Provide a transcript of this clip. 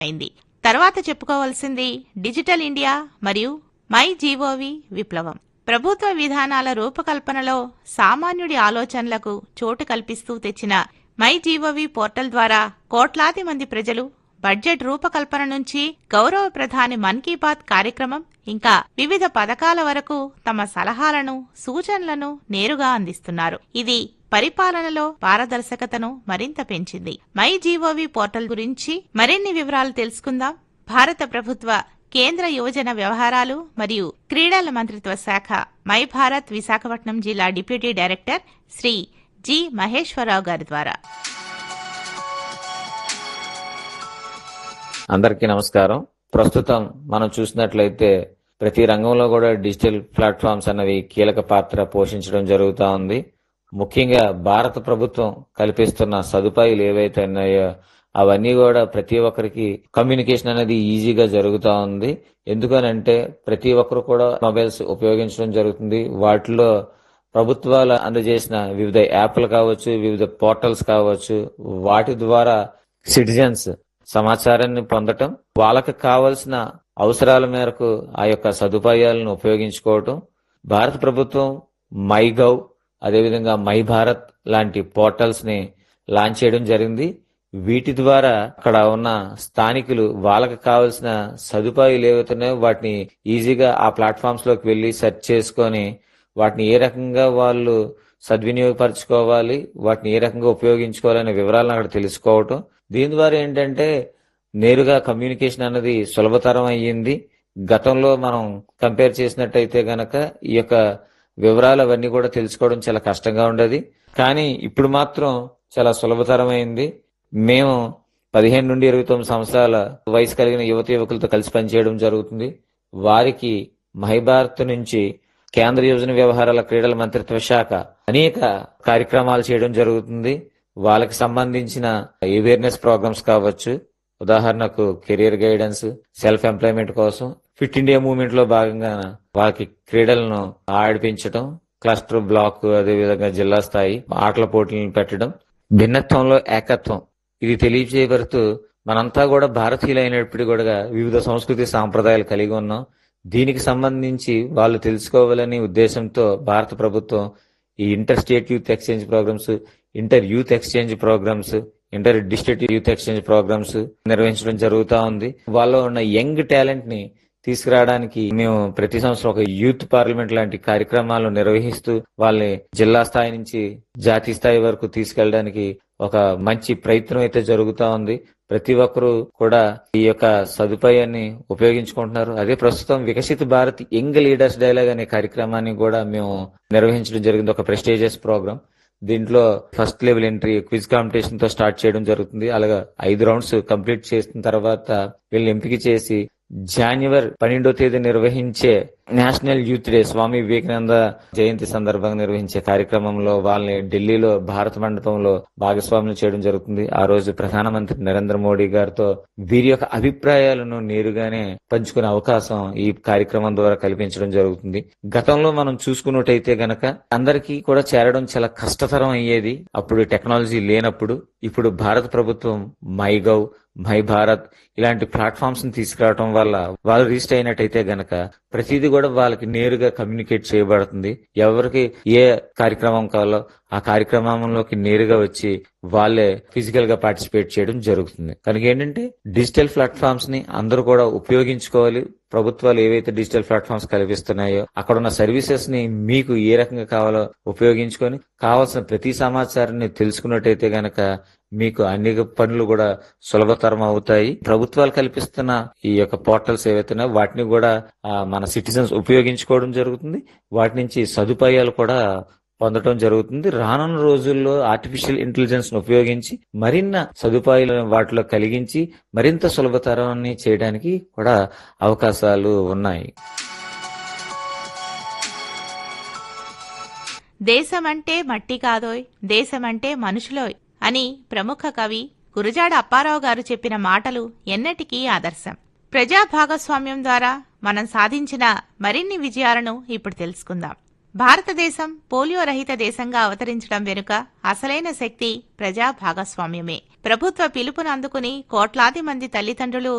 అయింది తర్వాత చెప్పుకోవాల్సింది డిజిటల్ ఇండియా మరియు మై జీఓవి విప్లవం ప్రభుత్వ విధానాల రూపకల్పనలో సామాన్యుడి ఆలోచనలకు చోటు కల్పిస్తూ తెచ్చిన మై జీఓవి పోర్టల్ ద్వారా కోట్లాది మంది ప్రజలు బడ్జెట్ రూపకల్పన నుంచి గౌరవ ప్రధాని మన్ కీ బాత్ కార్యక్రమం ఇంకా వివిధ పథకాల వరకు తమ సలహాలను సూచనలను నేరుగా అందిస్తున్నారు ఇది పరిపాలనలో పారదర్శకతను మరింత పెంచింది మై జీఓవి పోర్టల్ గురించి మరిన్ని వివరాలు తెలుసుకుందాం భారత ప్రభుత్వ కేంద్ర యువజన వ్యవహారాలు మరియు క్రీడల మంత్రిత్వ శాఖ మై భారత్ విశాఖపట్నం జిల్లా deputy director Shri G Maheswararao గారి ద్వారా అందరికీ నమస్కారం ప్రస్తుతం మనం చూసినట్లయితే ప్రతి రంగంలో కూడా డిజిటల్ ప్లాట్ఫామ్స్ అన్నవి కీలక పాత్ర పోషించడం జరుగుతా ఉంది ముఖ్యంగా భారత ప్రభుత్వం కల్పిస్తున్న సదుపాయాలు ఏవైతే ఉన్నాయో అవన్నీ కూడా ప్రతి ఒక్కరికి కమ్యూనికేషన్ అనేది ఈజీగా జరుగుతా ఉంది ఎందుకనంటే ప్రతి ఒక్కరు కూడా మొబైల్స్ ఉపయోగించడం జరుగుతుంది వాటిలో ప్రభుత్వాలు అందజేసిన వివిధ యాప్లు కావచ్చు వివిధ పోర్టల్స్ కావచ్చు వాటి ద్వారా సిటిజన్స్ సమాచారాన్ని పొందటం వాళ్ళకి కావలసిన అవసరాల మేరకు ఆ యొక్క సదుపాయాలను ఉపయోగించుకోవటం భారత ప్రభుత్వం మై గవ్ అదేవిధంగా మై భారత్ లాంటి పోర్టల్స్ ని లాంచ్ చేయడం జరిగింది వీటి ద్వారా అక్కడ ఉన్న స్థానికులు వాళ్ళకి కావలసిన సదుపాయాలు ఏవైతున్నాయో వాటిని ఈజీగా ఆ ప్లాట్ఫామ్స్ లోకి వెళ్ళి సెర్చ్ చేసుకొని వాటిని ఏ రకంగా వాళ్ళు సద్వినియోగపరచుకోవాలి వాటిని ఏ రకంగా ఉపయోగించుకోవాలనే వివరాలను అక్కడ తెలుసుకోవటం దీని ద్వారా ఏంటంటే నేరుగా కమ్యూనికేషన్ అన్నది సులభతరం అయ్యింది గతంలో మనం కంపేర్ చేసినట్టయితే గనక ఈ యొక్క వివరాలు అవన్నీ కూడా తెలుసుకోవడం చాలా కష్టంగా ఉండేది కానీ ఇప్పుడు మాత్రం చాలా సులభతరమైంది మేము పదిహేను నుండి ఇరవై తొమ్మిది సంవత్సరాల వయసు కలిగిన యువత యువకులతో కలిసి పనిచేయడం జరుగుతుంది వారికి మహిభారత్ నుంచి కేంద్ర యోజన వ్యవహారాల క్రీడల మంత్రిత్వ శాఖ అనేక కార్యక్రమాలు చేయడం జరుగుతుంది వాళ్ళకి సంబంధించిన అవేర్నెస్ ప్రోగ్రామ్స్ కావచ్చు ఉదాహరణకు కెరియర్ గైడెన్స్ సెల్ఫ్ ఎంప్లాయ్మెంట్ కోసం ఫిట్ ఇండియా మూవ్మెంట్ లో భాగంగా వాళ్ళకి క్రీడలను ఆడిపించడం క్లస్టర్ బ్లాక్ అదేవిధంగా జిల్లా స్థాయి ఆటల పోటీలను పెట్టడం భిన్నత్వంలో ఏకత్వం ఇది తెలియజేయబడుతూ మనంతా కూడా భారతీయులైనప్పటికీ కూడా వివిధ సంస్కృతి సాంప్రదాయాలు కలిగి ఉన్నాం దీనికి సంబంధించి వాళ్ళు తెలుసుకోవాలని ఉద్దేశంతో భారత ప్రభుత్వం ఈ inter state youth exchange programmes inter youth exchange programmes inter district youth exchange programmes నిర్వహించడం జరుగుతా ఉంది వాళ్ళలో ఉన్న యంగ్ టాలెంట్ ని తీసుకురావడానికి మేము ప్రతి సంవత్సరం ఒక యూత్ పార్లమెంట్ లాంటి కార్యక్రమాలు నిర్వహిస్తూ వాళ్ళని జిల్లా స్థాయి నుంచి జాతీయ స్థాయి వరకు తీసుకెళ్ళడానికి ఒక మంచి ప్రయత్నం అయితే జరుగుతా ఉంది ప్రతి ఒక్కరూ కూడా ఈ యొక్క సదుపాయాన్ని ఉపయోగించుకుంటున్నారు అదే ప్రస్తుతం వికసిత భారత్ యంగ్ లీడర్స్ డైలాగ్ అనే కార్యక్రమాన్ని కూడా మేము నిర్వహించడం జరిగింది ఒక ప్రెస్టేజియస్ ప్రోగ్రామ్ దీంట్లో first level entry quiz competition తో స్టార్ట్ చేయడం జరుగుతుంది అలాగా ఐదు రౌండ్స్ కంప్లీట్ చేసిన తర్వాత వీళ్ళని ఎంపిక చేసి జాన్యువరి పన్నెండో తేదీ నిర్వహించే national youth day Swami Vivekananda జయంతి సందర్భంగా నిర్వహించే కార్యక్రమంలో వాళ్ళని ఢిల్లీలో భారత మండపంలో భాగస్వాములు చేయడం జరుగుతుంది ఆ రోజు ప్రధానమంత్రి నరేంద్ర మోడీ గారితో వీరి యొక్క అభిప్రాయాలను నేరుగానే పంచుకునే అవకాశం ఈ కార్యక్రమం ద్వారా కల్పించడం జరుగుతుంది గతంలో మనం చూసుకున్నట్టయితే గనక అందరికీ కూడా చేరడం చాలా కష్టతరం అయ్యేది అప్పుడు టెక్నాలజీ లేనప్పుడు ఇప్పుడు భారత ప్రభుత్వం మై గవ్ మై భారత్ ఇలాంటి ప్లాట్ఫామ్స్ ని తీసుకురావడం వల్ల వాళ్ళు రిజిస్టర్ అయినట్టయితే గనక ప్రతిదీ కూడా వాళ్ళకి నేరుగా కమ్యూనికేట్ చేయబడుతుంది ఎవరికి ఏ కార్యక్రమం కావాలో ఆ కార్యక్రమంలోకి నేరుగా వచ్చి వాళ్ళే ఫిజికల్ గా పార్టిసిపేట్ చేయడం జరుగుతుంది కనుక ఏంటంటే డిజిటల్ ప్లాట్ఫామ్స్ ని అందరూ కూడా ఉపయోగించుకోవాలి ప్రభుత్వాలు ఏవైతే డిజిటల్ ప్లాట్ఫామ్స్ కల్పిస్తున్నాయో అక్కడ ఉన్న సర్వీసెస్ ని మీకు ఏ రకంగా కావాలో ఉపయోగించుకొని కావాల్సిన ప్రతి సమాచారాన్ని తెలుసుకున్నట్టయితే గనక మీకు అన్ని పనులు కూడా సులభతరం అవుతాయి ప్రభుత్వాలు కల్పిస్తున్న ఈ యొక్క పోర్టల్స్ ఏవైతున్నాయో వాటిని కూడా మన సిటిజన్స్ ఉపయోగించుకోవడం జరుగుతుంది వాటి నుంచి సదుపాయాలు కూడా పొందడం జరుగుతుంది రానున్న రోజుల్లో ఆర్టిఫిషియల్ ఇంటెలిజెన్స్ ను ఉపయోగించి మరిన్న సదుపాయాలను వాటిలో కలిగించి మరింత సులభతరాన్ని చేయడానికి కూడా అవకాశాలు ఉన్నాయి దేశమంటే మట్టి కాదోయ్ దేశమంటే మనుషులోయ్ అని ప్రముఖ కవి గురజాడ అప్పారావు గారు చెప్పిన మాటలు ఎన్నటికీ ఆదర్శం ప్రజా భాగస్వామ్యం ద్వారా మనం సాధించిన మరిన్ని విజయాలను ఇప్పుడు తెలుసుకుందాం భారతదేశం పోలియో రహిత దేశంగా అవతరించడం వెనుక అసలైన శక్తి ప్రజా భాగస్వామ్యమే ప్రభుత్వ పిలుపును అందుకుని కోట్లాది మంది తల్లిదండ్రులు